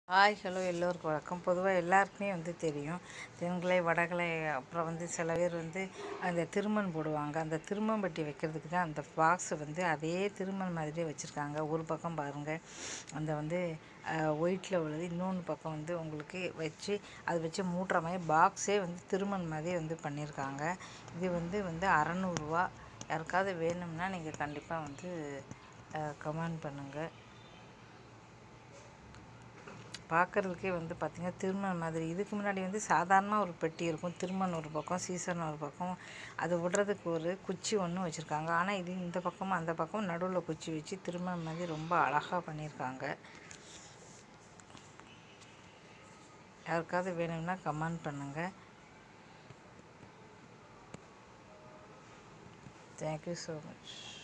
hi hello எல்லோருக்கும் வணக்கம் பொதுவாக எல்லாருக்குமே வந்து தெரியும் தென்கலை வடகலை அப்புறம் வந்து சில பேர் வந்து அந்த திருமண் போடுவாங்க அந்த திருமண் பட்டி வைக்கிறதுக்கு தான் அந்த பாக்ஸ் வந்து அதே திருமண் மாதிரியே வச்சுருக்காங்க ஒரு பக்கம் பாருங்கள் அந்த வந்து ஒயிட்டில் உள்ளது இன்னொன்று பக்கம் வந்து உங்களுக்கு வச்சு அதை வச்சு மூட்டுற மாதிரி பாக்ஸே வந்து திருமண் மாதிரி வந்து பண்ணியிருக்காங்க இது வந்து வந்து அறநூறுவா யாருக்காவது வேணும்னா நீங்கள் கண்டிப்பாக வந்து கமெண்ட் பண்ணுங்கள் பார்க்குறதுக்கே வந்து பார்த்திங்கன்னா திருமண் மாதிரி இதுக்கு முன்னாடி வந்து சாதாரணமாக ஒரு பெட்டி இருக்கும் திருமண் ஒரு பக்கம் சீசன் ஒரு பக்கம் அது விடுறதுக்கு ஒரு குச்சி ஒன்று வச்சுருக்காங்க ஆனால் இது இந்த பக்கமும் அந்த பக்கமும் நடுவில் குச்சி வச்சு திருமண் மாதிரி ரொம்ப அழகாக பண்ணியிருக்காங்க யாருக்காவது வேணும்னா கமெண்ட் பண்ணுங்கள் தேங்க்யூ ஸோ மச்